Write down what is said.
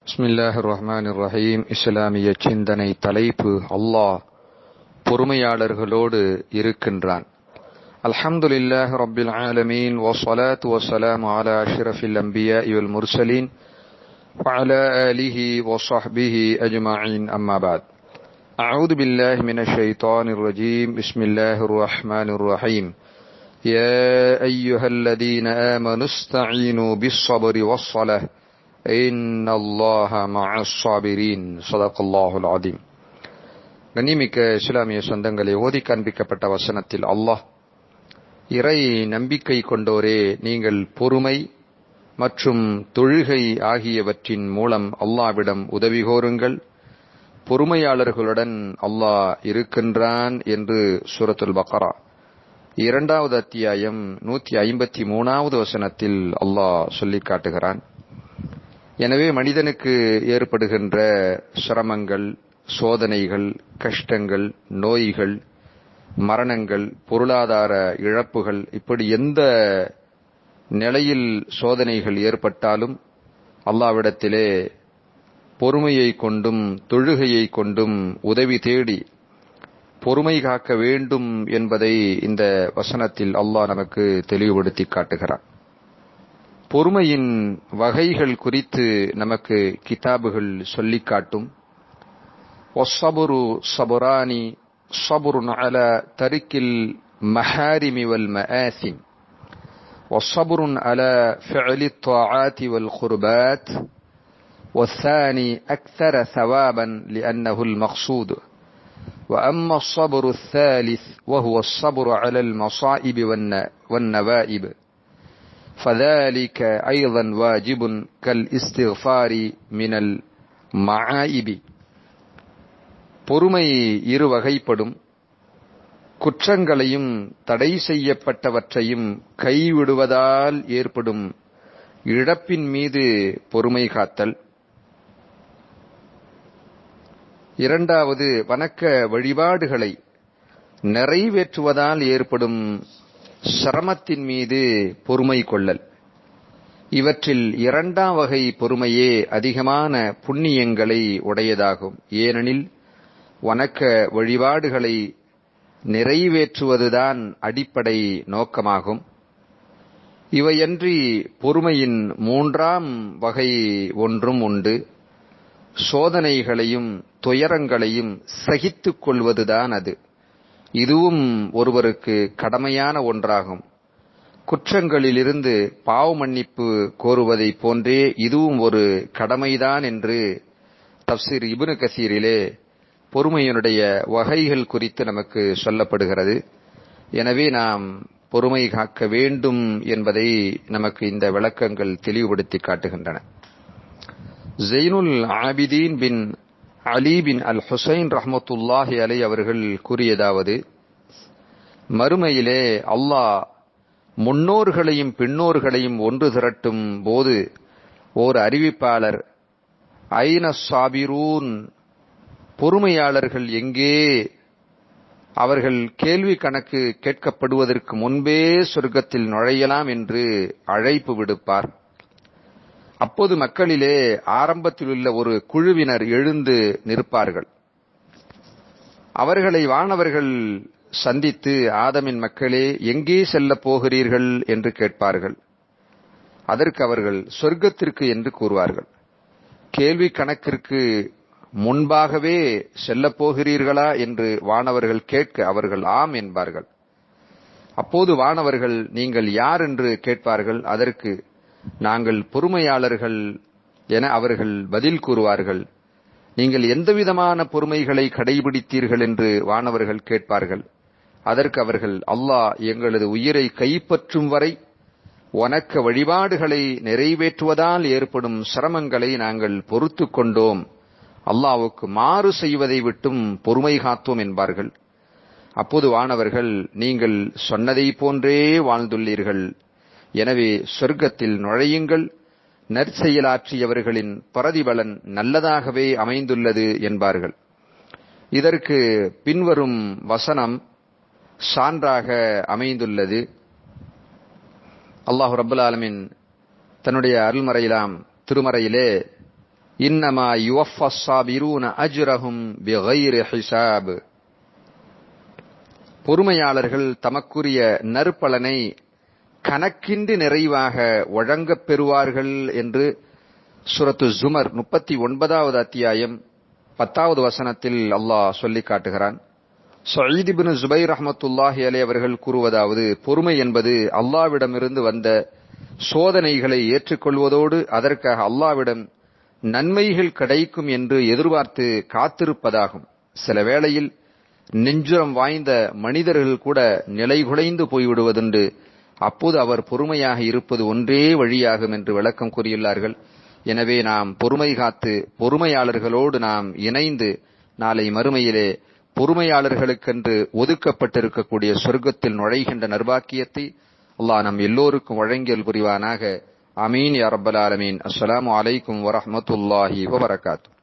பிஸ்மில்லாஹிர் ரஹ்மானிர் ரஹீம் இஸ்லாமிய சிந்தனை தலைப்பு அல்லாஹ் பொறுமையாளர்களோடு இருக்கின்றான் அல்ஹம்துலில்லாஹி ரப்பில் ஆலமீன் வஸ்ஸலாத்து வஸ்ஸலாமு அலா அஷ்ரஃபில் அன்பியாஇ வல் முர்சலீன் وعلى آله وصحبه أجمعين أما بعد أعوذ بالله من الشيطان الرجيم بسم الله الرحمن الرحيم يا أيها الذين آمنوا استعينوا بالصبر والصلاة إن الله مع الصابرين صدق الله العظيم கண்ணிமிக்க இஸ்லாமிய சொந்தங்களை ஓதி காண்பிக்கப்பட்ட வசனத்தில் அல்லாஹ் இறை நம்பிக்கை கொண்டோரே நீங்கள் பொறுமை மற்றும் தொழுகை ஆகியவற்றின் மூலம் அல்லாவிடம் உதவி கோருங்கள் பொறுமையாளர்களுடன் அல்லாஹ் இருக்கின்றான் என்று சூரத்துல் பக்கரா இரண்டாவது அத்தியாயம் நூத்தி ஐம்பத்தி மூணாவது வசனத்தில் அல்லாஹ் சொல்லி காட்டுகிறான் எனவே மனிதனுக்கு ஏற்படுகின்ற சிரமங்கள் சோதனைகள் கஷ்டங்கள் நோய்கள் மரணங்கள் பொருளாதார இழப்புகள் இப்படி எந்த நிலையில் சோதனைகள் ஏற்பட்டாலும் அல்லாவிடத்திலே பொறுமையை கொண்டும் தொழுகையை கொண்டும் உதவி தேடி பொறுமை காக்க வேண்டும் என்பதை இந்த வசனத்தில் அல்லாஹ் நமக்கு தெளிவுபடுத்தி காட்டுகிறார் பொறுமையின் வகைகள் குறித்து நமக்கு கிதாபுகள் சொல்லி காட்டும் ஒசபுரு சபுரானி சபுருன் அல தரிக்கில் மஹாரிமி வல் மஆசிம் وصبر على فعل الطاعات والقربات والثاني أكثر ثوابا لأنه المقصود وأما الصبر الثالث وهو الصبر على المصائب والنوائب فذلك أيضا واجب كالاستغفار من المعائب பொறுமை இரு வகைப்படும் குற்றங்களையும் தடை செய்யப்பட்டவற்றையும் கைவிடுவதால் ஏற்படும் இழப்பின் மீது பொறுமை காத்தல் இரண்டாவது வணக்க வழிபாடுகளை நிறைவேற்றுவதால் ஏற்படும் சிரமத்தின் மீது பொறுமை கொள்ளல் இவற்றில் இரண்டாம் வகை பொறுமையே அதிகமான புண்ணியங்களை உடையதாகும் ஏனெனில் வணக்க வழிபாடுகளை நிறைவேற்றுவதுதான் அடிப்படை நோக்கமாகும் இவையன்றி பொறுமையின் மூன்றாம் வகை ஒன்றும் உண்டு சோதனைகளையும் துயரங்களையும் சகித்துக் கொள்வதுதான் அது இதுவும் ஒருவருக்கு கடமையான ஒன்றாகும் குற்றங்களிலிருந்து பாவ மன்னிப்பு கோருவதைப் போன்றே இதுவும் ஒரு கடமைதான் என்று தப்சீர் இபுனு கசீரிலே பொறுமையினுடைய வகைகள் குறித்து நமக்கு சொல்லப்படுகிறது எனவே நாம் பொறுமை காக்க வேண்டும் என்பதை நமக்கு இந்த விளக்கங்கள் தெளிவுபடுத்தி காட்டுகின்றன ஜெயினுல் ஆபிதீன் பின் அலி பின் அல் ஹுசைன் ரஹமத்துல்லாஹி அலை அவர்கள் கூறியதாவது மறுமையிலே அல்லாஹ் முன்னோர்களையும் பின்னோர்களையும் ஒன்று திரட்டும் போது ஓர் அறிவிப்பாளர் ஐன சாபிரூன் பொறுமையாளர்கள் எங்கே அவர்கள் கேள்வி கணக்கு கேட்கப்படுவதற்கு முன்பே சொர்க்கத்தில் நுழையலாம் என்று அழைப்பு விடுப்பார் அப்போது மக்களிலே ஆரம்பத்தில் உள்ள ஒரு குழுவினர் எழுந்து நிற்பார்கள் அவர்களை வானவர்கள் சந்தித்து ஆதமின் மக்களே எங்கே செல்ல போகிறீர்கள் என்று கேட்பார்கள் அதற்கு அவர்கள் சொர்க்கத்திற்கு என்று கூறுவார்கள் கேள்வி கணக்கிற்கு முன்பாகவே செல்லப் போகிறீர்களா என்று வானவர்கள் கேட்க அவர்கள் ஆம் என்பார்கள் அப்போது வானவர்கள் நீங்கள் யார் என்று கேட்பார்கள் அதற்கு நாங்கள் பொறுமையாளர்கள் என அவர்கள் பதில் கூறுவார்கள் நீங்கள் எந்தவிதமான பொறுமைகளை கடைபிடித்தீர்கள் என்று வானவர்கள் கேட்பார்கள் அதற்கு அவர்கள் அல்லாஹ் எங்களது உயிரை கைப்பற்றும் வரை வணக்க வழிபாடுகளை நிறைவேற்றுவதால் ஏற்படும் சிரமங்களை நாங்கள் பொறுத்து கொண்டோம் அல்லாவுக்கு மாறு செய்வதை விட்டும் பொறுமை காத்தோம் என்பார்கள் அப்போது வானவர்கள் நீங்கள் சொன்னதை போன்றே வாழ்ந்துள்ளீர்கள் எனவே சொர்க்கத்தில் நுழையுங்கள் நற்செயலாற்றியவர்களின் பிரதிபலன் நல்லதாகவே அமைந்துள்ளது என்பார்கள் இதற்கு பின்வரும் வசனம் சான்றாக அமைந்துள்ளது அல்லாஹு ரபுல் ஆலமின் தன்னுடைய அருள்மறையிலாம் திருமறையிலே இன்னமா யுவஃபஸ் சாபிரூன அஜ்ரஹும் பிகைரி ஹிசாப் பொறுமையாளர்கள் தமக்குரிய நற்பலனை கணக்கின்றி நிறைவாக வழங்கப் பெறுவார்கள் என்று சுரத்து ஜுமர் முப்பத்தி ஒன்பதாவது அத்தியாயம் பத்தாவது வசனத்தில் அல்லாஹ் சொல்லி காட்டுகிறான் சயீதிபின் ஜுபைர் ரஹமத்துல்லாஹி அலே அவர்கள் கூறுவதாவது பொறுமை என்பது அல்லாவிடமிருந்து வந்த சோதனைகளை ஏற்றுக்கொள்வதோடு அதற்காக அல்லாவிடம் நன்மைகள் கிடைக்கும் என்று எதிர்பார்த்து காத்திருப்பதாகும் சில வேளையில் நெஞ்சுரம் வாய்ந்த மனிதர்கள் கூட நிலைகுலைந்து போய்விடுவதுண்டு அப்போது அவர் பொறுமையாக இருப்பது ஒன்றே வழியாகும் என்று விளக்கம் கூறியுள்ளார்கள் எனவே நாம் பொறுமை காத்து பொறுமையாளர்களோடு நாம் இணைந்து நாளை மறுமையிலே பொறுமையாளர்களுக்கென்று ஒதுக்கப்பட்டிருக்கக்கூடிய சொர்க்கத்தில் நுழைகின்ற நர்பாக்கியத்தை அல்லாஹ் நம் எல்லோருக்கும் வழங்கியல் புரிவானாக அமீன் யா ரப்பல் ஆலமீன் அஸ்ஸலாமு அலைக்கும் வரஹ்மத்துல்லாஹி வபரகாத்து